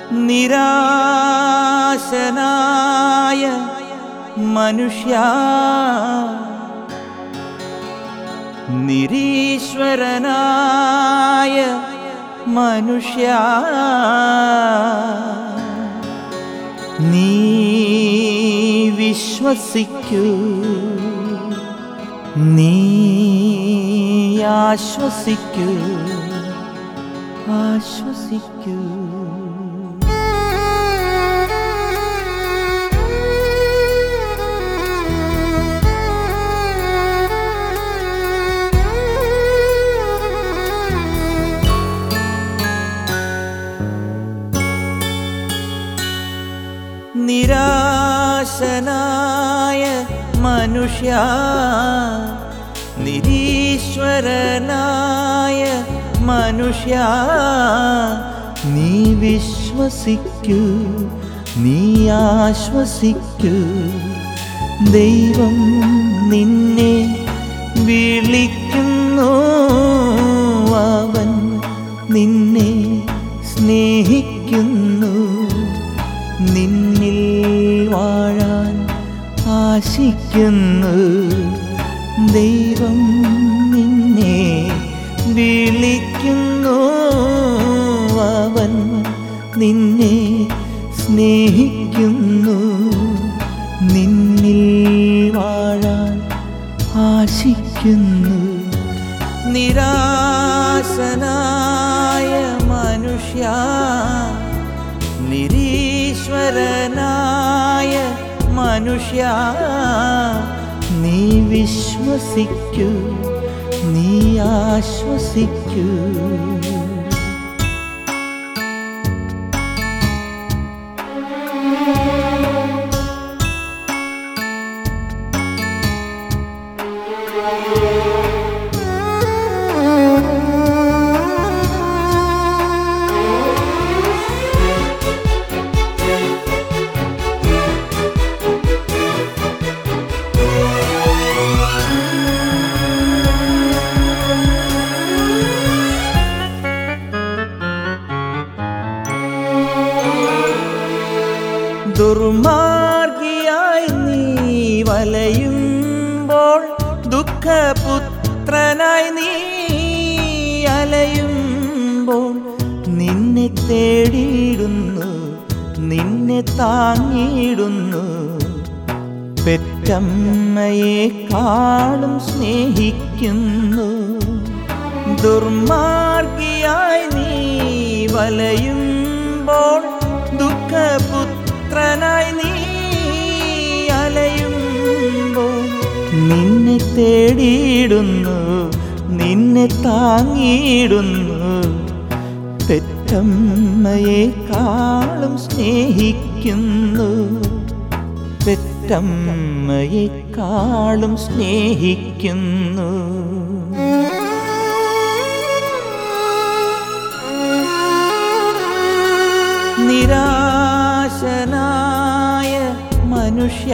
നിരാശനായ മനുഷ്യ നിരീശ്വരനായ മനുഷ്യ നീ വിശ്വസിക്കൂ നീ ആശ്വസിക്കൂ ആശ്വസിക്കൂ നിരാശനായ മനുഷ്യ നിരീശ്വരനായ മനുഷ്യ നീ വിശ്വസിക്കൂ നീ ആശ്വസിക്കൂ ദൈവം നിന്നെ വിളിക്കുന്നു അവൻ നിന്നെ സ്നേഹിക്കുന്നു നിന്നിൽ വാഴാൻ ആശിക്കുന്നു ദൈവം നിന്നെ വിളിക്കുന്നു അവൻ നിന്നെ സ്നേഹിക്കുന്നു നിന്നിൽ വാഴാൻ ആശിക്കുന്നു നിരാശനായ മനുഷ്യ നിരീശ്വരനായ മനുഷ്യ നീ വിശ്വസിക്കൂ നീ ആശ്വസിക്കൂ ദുർമാർഗിയായി നീ വലയുമ്പോൾ ദുഃഖപുത്രനായി നീ അലയുമ്പോൾ നിന്നെ തേടിയിടുന്നു നിന്നെ താങ്ങിയിടുന്നു പെറ്റമ്മയെക്കാളും സ്നേഹിക്കുന്നു ദുർമാർഗിയായി നീ വലയുമ്പോൾ ദുഃഖപുത്രനായി നീ അലയുമ്പോൾ നിന്നെ തേടിയിടുന്നു നിന്നെ താങ്ങിയിടുന്നു പെറ്റമ്മയെക്കാളും സ്നേഹിക്കുന്നു പെറ്റമ്മയെക്കാളും സ്നേഹിക്കുന്നു നിരാശനായ മനുഷ്യ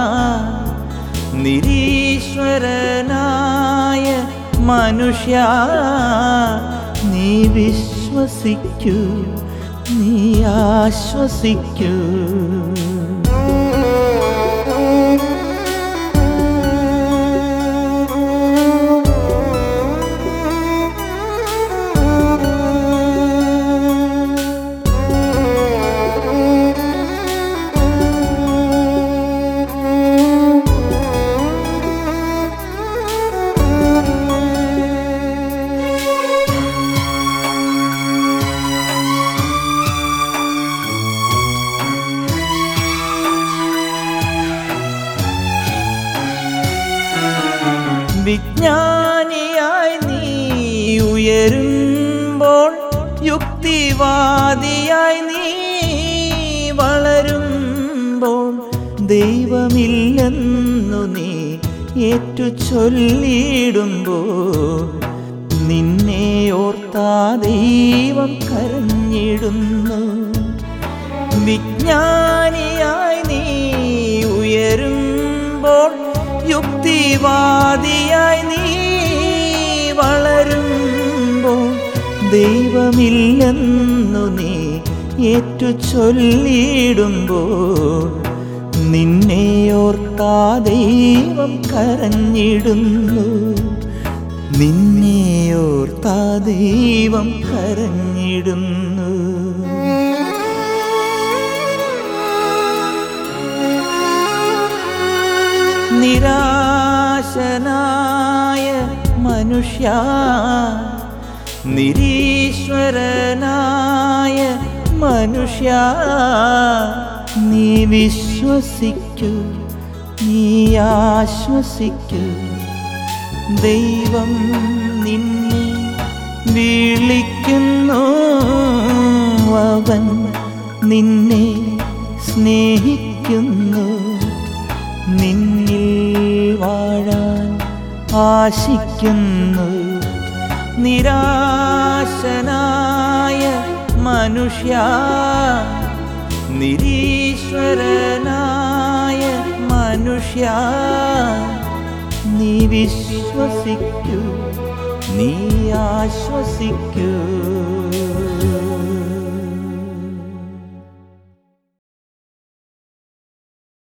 നിരീശ്വരനായ മനുഷ്യ നീ വിശ്വസിക്കൂ നീ ആശ്വസിക്കൂ വിജ്ഞാനിയായി നീ ഉയരുമ്പോൾ യുക്തിവാദിയായി നീ വളരുമ്പോൾ ദൈവമില്ലെന്നു നീ ഏറ്റു ചൊല്ലിയിടുമ്പോൾ നിന്നെ ഓർത്താ ദൈവം കരഞ്ഞിടുന്നു വിജ്ഞാനിയായി നീ ഉയരുമ്പോൾ യുക്തിവാദിയായി നീ വളരുമ്പോൾ ദൈവമില്ലെന്നു നീ ഏറ്റു ചൊല്ലിയിടുമ്പോൾ നിന്നെ ഓർത്താ ദൈവം കരഞ്ഞിടുന്നു നിന്നെ ഓർത്താ ദൈവം കരഞ്ഞിടുന്നു നിരാശനായ മനുഷ്യ നിരീശ്വരനായ മനുഷ്യ നീ വിശ്വസിക്കൂ നീ ആശ്വസിക്കൂ ദൈവം നിന്നെ വിളിക്കുന്നു അവൻ നിന്നെ സ്നേഹിക്കുന്നു നിന്നിൽ വാഴാൻ ആശിക്കുന്നു നിരാശനായ മനുഷ്യ നിരീശ്വരനായ മനുഷ്യ നീ വിശ്വസിക്കൂ നീ ആശ്വസിക്കൂ